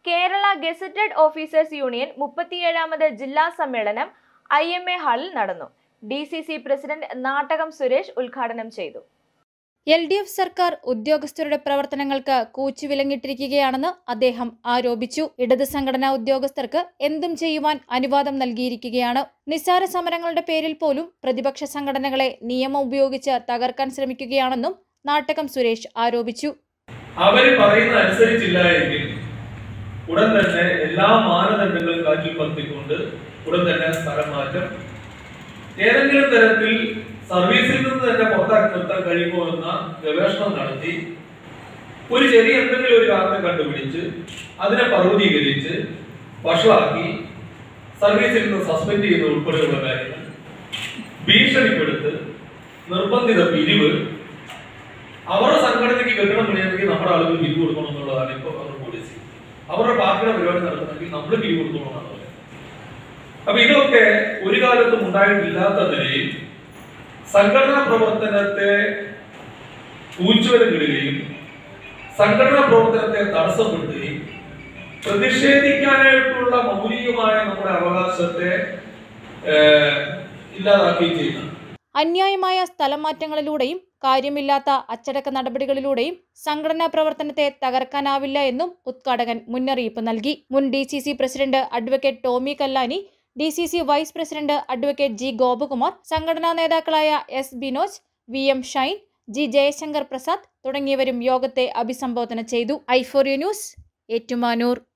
Kerala gazetted officers union മുപ്പത്തിയേഴാമത് ജില്ലാ സമ്മേളനം ഐ എം എ ഹാളിൽ നടന്നു D C C president Nattakam Suresh ഉദ്ഘാടനം ചെയ്തു എൽ ഡി എഫ് സർക്കാർ ഉദ്യോഗസ്ഥരുടെ പ്രവർത്തനങ്ങൾക്ക് കൂച്ചുവിലങ്ങിട്ടിരിക്കുകയാണെന്ന് അദ്ദേഹം ആരോപിച്ചു ഇടത് സംഘടനാ ഉദ്യോഗസ്ഥർക്ക് എന്തും ചെയ്യുവാൻ അനുവാദം നൽകിയിരിക്കുകയാണ് നിസ്സാര സമരങ്ങളുടെ പേരിൽ പോലും പ്രതിപക്ഷ സംഘടനകളെ നിയമം ഉപയോഗിച്ച് തകർക്കാൻ ശ്രമിക്കുകയാണെന്നും നാട്ടകം സുരേഷ് ആരോപിച്ചു അവർ പറയുന്ന അനുസരിച്ചില്ല എങ്കിൽ ഉടൻ തന്നെ എല്ലാ മാനദണ്ഡങ്ങളും കാറ്റിൽ പറത്തിക്കൊണ്ട് ഉടൻ തന്നെ സ്ഥലം മാറ്റം ഏതെങ്കിലും തരത്തിൽ സർവീസിൽ നിന്ന് തന്നെ പുറത്താക്കി നിർത്താൻ കഴിയുമോ എന്ന ഗവേഷണം നടത്തി ഒരു ചെറിയ എന്തെങ്കിലും ഒരു കാരണം കണ്ടുപിടിച്ച് അതിനെ പർവ്വതീകരിച്ച് വഷളാക്കി സർവീസിൽ നിന്ന് സസ്പെൻഡ് ചെയ്യുന്ന ഉൾപ്പെടെയുള്ള കാര്യങ്ങൾ ഭീഷണിപ്പെടുത്ത് നിർബന്ധിത പിരിവ് അവരുടെ സംഘടനയ്ക്ക് കെട്ടിടം പണിയണമെങ്കിൽ നമ്മുടെ ആളുകൾ പിരിവ് കൊടുക്കണം എന്നുള്ളതാണ് ഇപ്പൊ അവരുടെ പോളിസി അവരുടെ പാർട്ടിയുടെ പരിപാടി നടത്തണമെങ്കിൽ നമ്മൾ പിരിവ് കൊടുക്കണമെന്നാണ് പറയുന്നത് അപ്പൊ ഇതൊക്കെ ഒരു കാലത്തും ഉണ്ടായിട്ടില്ലാത്ത നിലയിൽ സംഘടനാ പ്രവർത്തനത്തെ കൂച്ചുവലങ്ങിടുകയും സംഘടനാ പ്രവർത്തനത്തെ തടസ്സപ്പെടുത്തുകയും പ്രതിഷേധിക്കാനായിട്ടുള്ള മൗലികമായ നമ്മുടെ അവകാശത്തെ ഏഹ്, ഇല്ലാതാക്കുകയും ചെയ്യുന്നു അന്യായമായ സ്ഥലം മാറ്റങ്ങളിലൂടെയും കാര്യമില്ലാത്ത അച്ചടക്ക നടപടികളിലൂടെയും സംഘടനാ പ്രവർത്തനത്തെ തകർക്കാനാവില്ല എന്നും ഉദ്ഘാടകൻ മുന്നറിയിപ്പ് നൽകി മുൻ D C C president advocate Tomy Kallani D C C vice president advocate G Gopakumar സംഘടനാ നേതാക്കളായ S Binoj V M Shine G Jayashankar Prasad തുടങ്ങിയവരും യോഗത്തെ അഭിസംബോധന ചെയ്തു ഐഫോറിയ ന്യൂസ് ഏറ്റുമാനൂർ